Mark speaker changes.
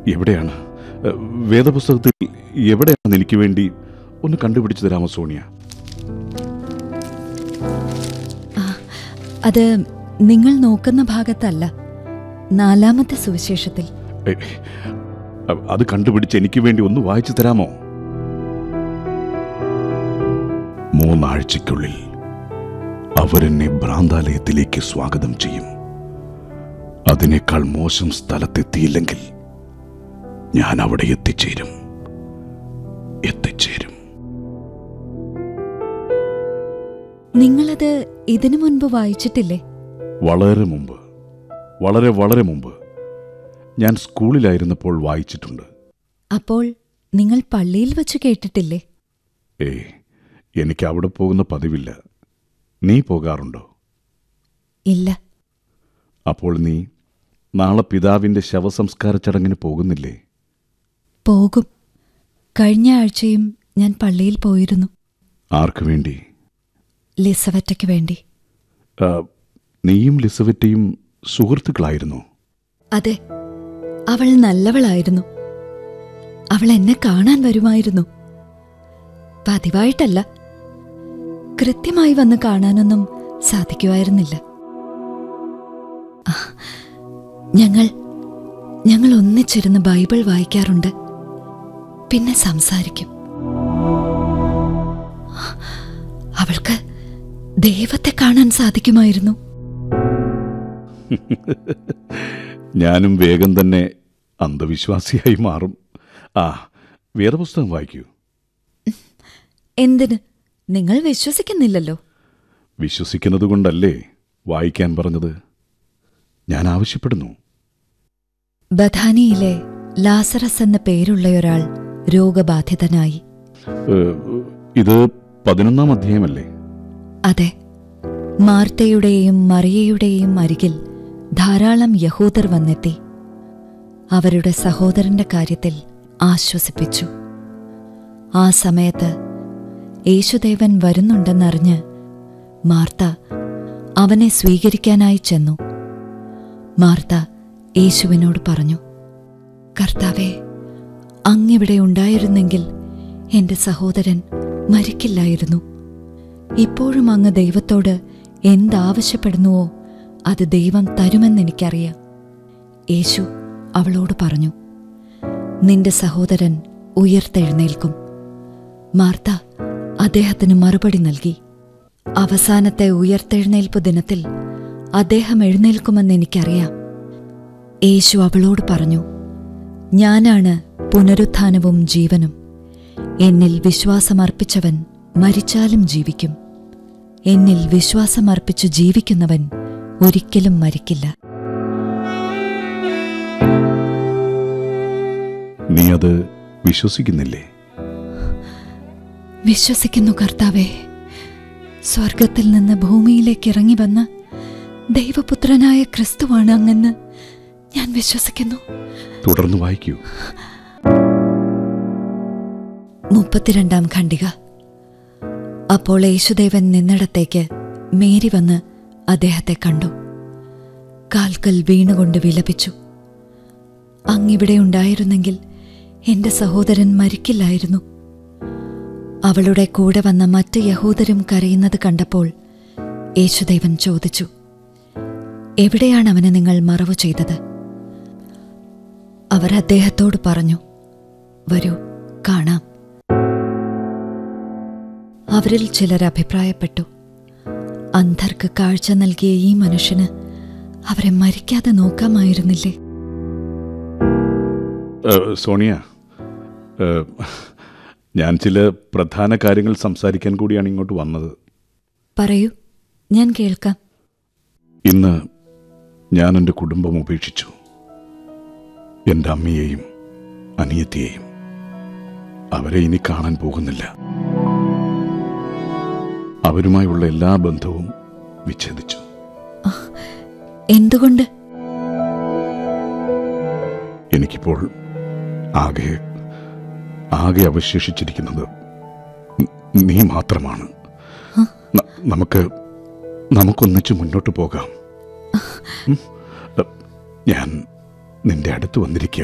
Speaker 1: എവിടെയാണ് ഏ, വേദപുസ്തകത്തിൽ എവിടെയാണ് എനിക്ക് വേണ്ടി ഒന്ന് കണ്ടുപിടിച്ചു തരാമോ സോണിയ
Speaker 2: അത് നിങ്ങൾ നോക്കുന്ന ഭാഗത്തല്ല നാലാമത്തെ സുവിശേഷത്തിൽ
Speaker 1: ഏ, അ- അത് കണ്ടുപിടിച്ച് എനിക്ക് വേണ്ടി ഒന്ന് വായിച്ചു തരാമോ മൂന്നാഴ്ചയ്ക്കുള്ളിൽ അവരെന്നെ ഭ്രാന്താലയത്തിലേക്ക് സ്വാഗതം ചെയ്യും അതിനേക്കാൾ മോശം സ്ഥലത്തെത്തിയില്ലെങ്കിൽ ഞാൻ അവിടെ എത്തിച്ചേരും എത്തിച്ചേരും
Speaker 2: നിങ്ങളത് ഇതിനു മുൻപ് വായിച്ചിട്ടില്ലേ
Speaker 1: വളരെ മുമ്പ് വളരെ വളരെ മുമ്പ് ഞാൻ സ്കൂളിലായിരുന്നപ്പോൾ വായിച്ചിട്ടുണ്ട്
Speaker 2: അപ്പോൾ നിങ്ങൾ പള്ളിയിൽ വച്ച് കേട്ടിട്ടില്ലേ
Speaker 1: ഏ എനിക്ക് അവിടെ പോകുന്ന പതിവില്ല നീ പോകാറുണ്ടോ
Speaker 2: ഇല്ല
Speaker 1: അപ്പോൾ നീ നാളെ പിതാവിന്റെ ശവസംസ്കാര ചടങ്ങിന് പോകുന്നില്ലേ
Speaker 2: പോകും കഴിഞ്ഞ ആഴ്ചയും ഞാൻ പള്ളിയിൽ പോയിരുന്നു
Speaker 1: ആർക്കു വേണ്ടി
Speaker 2: ലിസവറ്റയ്ക്ക് വേണ്ടി
Speaker 1: ആ, നീയും ലിസവറ്റയും സുഹൃത്തുക്കളായിരുന്നോ
Speaker 2: അതെ അവൾ നല്ലവളായിരുന്നു അവൾ എന്നെ കാണാൻ വരുമായിരുന്നു പതിവായിട്ടല്ല കൃത്യമായി വന്ന് കാണാനൊന്നും സാധിക്കുമായിരുന്നില്ല ആ, ഞങ്ങൾ ഞങ്ങൾ ഒന്നിച്ചിരുന്ന് ബൈബിൾ വായിക്കാറുണ്ട് പിന്നെ സംസാരിക്കും അവൾക്ക് ദൈവത്തെ കാണാൻ സാധിക്കുമായിരുന്നു
Speaker 1: ഞാനും വേഗം തന്നെ അന്ധവിശ്വാസിയായി മാറും ആ വേറെ പുസ്തകം വായിക്കൂ
Speaker 2: എന്തിന് നിങ്ങൾ വിശ്വസിക്കുന്നില്ലല്ലോ
Speaker 1: വിശ്വസിക്കുന്നത് കൊണ്ടല്ലേ വായിക്കാൻ പറഞ്ഞത് ഞാൻ ആവശ്യപ്പെടുന്നു
Speaker 2: ബഥാനിയിലെ ലാസറസ് എന്ന പേരുള്ളയൊരാൾ രോഗബാധിതനായി
Speaker 1: ഏ, ഇത് പതിനൊന്നാം അധ്യായമല്ലേ
Speaker 2: അതെ മാർത്തയുടെയും മറിയയുടെയും അരികിൽ ധാരാളം യഹൂദർ വന്നെത്തി അവരുടെ സഹോദരന്റെ കാര്യത്തിൽ ആശ്വസിപ്പിച്ചു ആ സമയത്ത് യേശുദേവൻ വരുന്നുണ്ടെന്നറിഞ്ഞ് മാർത്ത അവനെ സ്വീകരിക്കാനായി ചെന്നു മാർത്ത യേശുവിനോട് പറഞ്ഞു കർത്താവെ അങ്ങിവിടെ ഉണ്ടായിരുന്നെങ്കിൽ എന്റെ സഹോദരൻ മരിക്കില്ലായിരുന്നു ഇപ്പോഴും അങ്ങ് ദൈവത്തോട് എന്താവശ്യപ്പെടുന്നുവോ അത് ദൈവം തരുമെന്നെനിക്കറിയാം യേശു അവളോട് പറഞ്ഞു നിന്റെ സഹോദരൻ ഉയർത്തെഴുന്നേൽക്കും മാർത്ത അദ്ദേഹത്തിന് മറുപടി നൽകി അവസാനത്തെ ഉയർത്തെഴുന്നേൽപ്പ് ദിനത്തിൽ അദ്ദേഹം എഴുന്നേൽക്കുമെന്ന് എനിക്കറിയാം യേശു അവളോട് പറഞ്ഞു ഞാനാണ് പുനരുത്ഥാനവും ജീവനും എന്നിൽ വിശ്വാസമർപ്പിച്ചവൻ മരിച്ചാലും ജീവിക്കും എന്നിൽ വിശ്വാസമർപ്പിച്ചു ജീവിക്കുന്നവൻ ഒരിക്കലും മരിക്കില്ല
Speaker 1: നീ അത് വിശ്വസിക്കുന്നില്ലേ
Speaker 2: വിശ്വസിക്കുന്നു കർത്താവെ സ്വർഗത്തിൽ നിന്ന് ഭൂമിയിലേക്ക് ഇറങ്ങി വന്ന ദൈവപുത്രനായ ക്രിസ്തുവാണ് അങ്ങെന്ന് ഞാൻ വിശ്വസിക്കുന്നു
Speaker 1: തുടർന്ന് വായിക്കൂ
Speaker 2: മുപ്പത്തിരണ്ടാം ഖണ്ഡിക അപ്പോൾ യേശുദേവൻ നിന്നിടത്തേക്ക് മേരി വന്ന് അദ്ദേഹത്തെ കണ്ടു കാൽക്കൽ വീണുകൊണ്ട് വിലപിച്ചു അങ്ങിവിടെ ഉണ്ടായിരുന്നെങ്കിൽ എന്റെ സഹോദരൻ മരിക്കില്ലായിരുന്നു അവളുടെ കൂടെ വന്ന മറ്റ് യഹൂദരും കരയുന്നത് കണ്ടപ്പോൾ യേശുദേവൻ ചോദിച്ചു എവിടെയാണ് അവനെ നിങ്ങൾ മറവു ചെയ്തത് അവർ അദ്ദേഹത്തോട് പറഞ്ഞു വരൂ കാണാം അവരിൽ ചിലർ അഭിപ്രായപ്പെട്ടു അന്ധർക്ക് കാഴ്ച നൽകിയ ഈ മനുഷ്യന് അവരെ മരിക്കാതെ നോക്കാമായിരുന്നില്ലേ
Speaker 1: ഏ, സോണിയ ഏ, ഞാൻ ചില പ്രധാന കാര്യങ്ങൾ സംസാരിക്കാൻ കൂടിയാണ് ഇങ്ങോട്ട് വന്നത്
Speaker 2: പറയൂ ഞാൻ കേൾക്കാം
Speaker 1: ഇന്ന് ഞാൻ എൻ്റെ കുടുംബം ഉപേക്ഷിച്ചു എൻ്റെ അമ്മയെയും അനിയത്തിയെയും അവരെ ഇനി കാണാൻ പോകുന്നില്ല അവരുമായുള്ള എല്ലാ ബന്ധവും വിച്ഛേദിച്ചു
Speaker 2: എന്തുകൊണ്ട്
Speaker 1: എനിക്കിപ്പോൾ ആകെ ആകെ അവശേഷിച്ചിരിക്കുന്നത് ന- നീ മാത്രമാണ് ന- നമുക്ക് നമുക്കൊന്നിച്ച് മുന്നോട്ട് പോകാം ഉം? ഞാൻ നിന്റെ അടുത്ത് വന്നിരിക്കുക